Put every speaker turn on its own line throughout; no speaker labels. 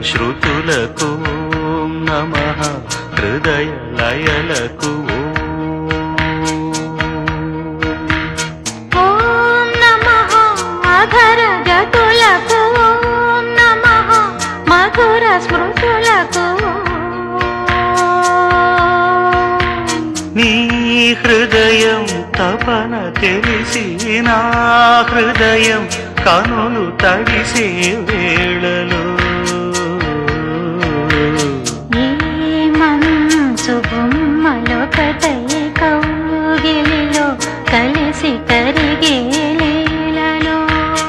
శృతులకు నమ హృదయ లయలకు
ఓం నమః అధర జతులకు ఓం నమః మధుర స్మృతులకు
నీ హృదయం తపన తెలిసి నా హృదయం కనులు తడిసే వేళలో
ఈ మనసు బొమ్మలొకటై కౌగిలిలో కలిసి కరిగే లీలలో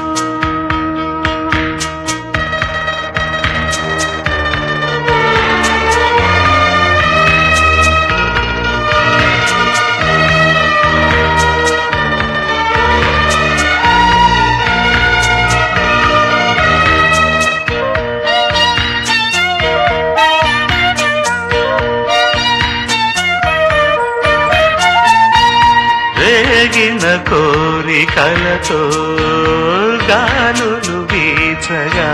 రేగిన కోరికలతో గాలులు వీచగా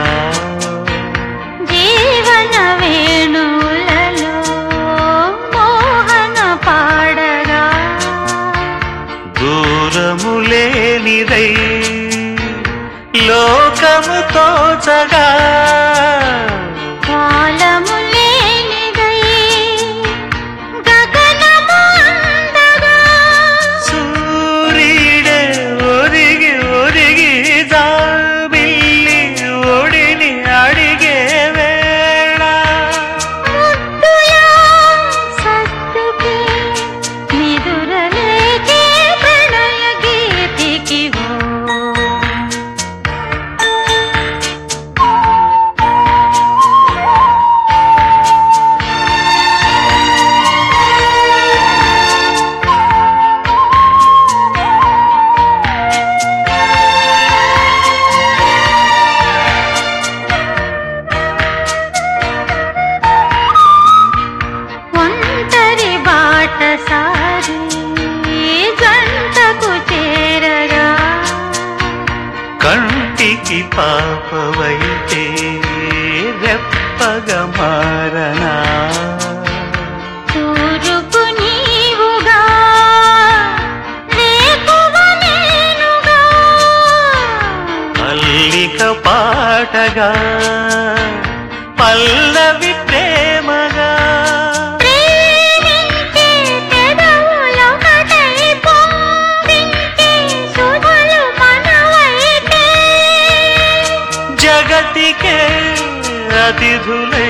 జీవన వేణువులలో మోహన పాడగా
దూరము లేనిదై లోకము తోచగా
కాలము లేనిదై గగనము అందగా
సూర్యుడే ఒరిగి ఒరిగి జాబిల్లి ఒడిని అడిగే వేళ
ముద్దులా సత్తుకి నిదురలేకే ప్రణయ గీతికి ఓ ఒంటరి బాట సారి జంటకు చేరగా
కంటికి పాపవైతే రెప్పగ మారనా
తూరుపు నీవుగా రేపువ నేనుగా
మల్లిక పాటగా పల్లవి ప్రేమగా
ప్రేమించే పెదవులొకటై పొంగించే సుధలు మనవైతే
జగతికే అతిథులే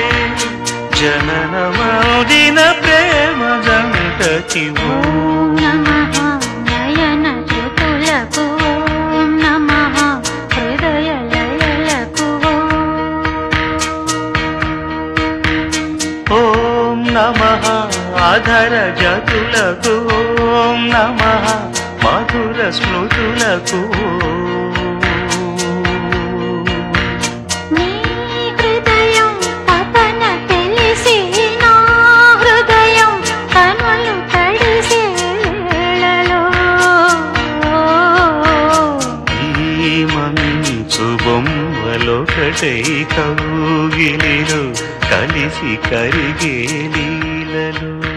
జననమౌదిన ప్రేమ జంటకి ఓ
ఓం నమః నయన జ్యోతులకు ఓం నమః హృదయ లయలకు
ఓం నమ అధర జతులకు ఓం నమ మధుర స్మృతులకు
నీ హృదయం తపన తెలిసి నా హృదయం కనులు తడిసే వేళలో
ఈ మంచు బొమ్మలొకటై కౌగిలిలో కలిసి కరిగే లీలలు